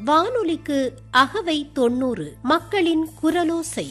வானொலிக்கு அகவை தொண்ணூறு மக்களின் குரலோசை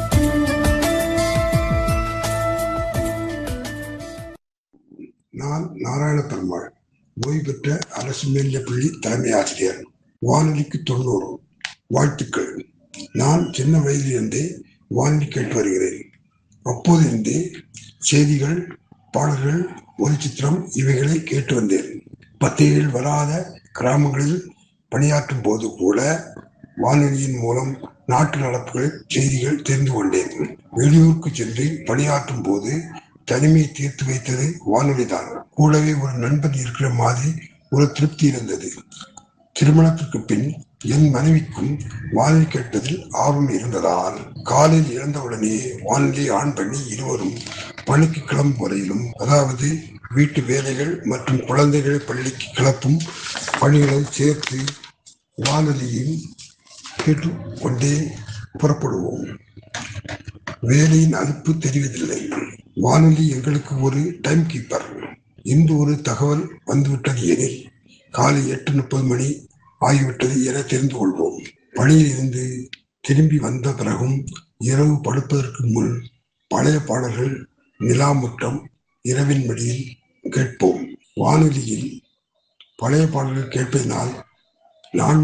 நான் நாராயண பெருமாள் ஓய்வு பெற்ற அரசு மேல்நிலைப்பள்ளி தலைமை ஆசிரியர் வானொலிக்கு தொண்ணூறு வாழ்த்துக்கள் நான் சின்ன வயதிலிருந்தே வானொலி கேட்டு வருகிறேன் அப்போதிருந்தே செய்திகள் பாடல்கள் ஒலிச்சித்திரம் இவைகளை கேட்டு வந்தேன் பத்திரிகைகள் வராத கிராமங்களில் பணியாற்றும் போது கூட வானொலியின் மூலம் நாட்டு நடப்புகள் செய்திகள் தெரிந்து கொண்டேன் வெளியூருக்கு சென்று பணியாற்றும் போது தனிமையை தீர்த்து வைத்தது வானொலிதான் கூடவே ஒரு நண்பன் இருக்கிற மாதிரி ஒரு திருப்தி இருந்தது திருமணத்திற்கு பின் என் மனைவிக்கும் வானொலி கேட்பதில் ஆர்வம் இருந்ததால் காலையில் இழந்தவுடனே வானொலி ஆன் பண்ணி இருவரும் பணிக்கு கிளம்பும் வரையிலும் அதாவது வீட்டு வேலைகள் மற்றும் குழந்தைகளை பள்ளிக்கு கிளப்பும் பணிகளை சேர்த்து வானொலியும் கேட்டுக்கொண்டே புறப்படுவோம் வேலையின் அலுப்பு தெரிவதில்லை வானொலி எங்களுக்கு ஒரு டைம் கீப்பர் இன்று ஒரு தகவல் வந்துவிட்டது எனில் காலை எட்டு முப்பது மணி ஆகிவிட்டது என தெரிந்து கொள்வோம் பணியில் இருந்து திரும்பி வந்த பிறகும் இரவு படுப்பதற்கு முன் பழைய பாடல்கள் நிலாமுட்டம் இரவின் மடியில் கேட்போம் வானொலியில் பழைய பாடல்கள் கேட்பதனால் நான்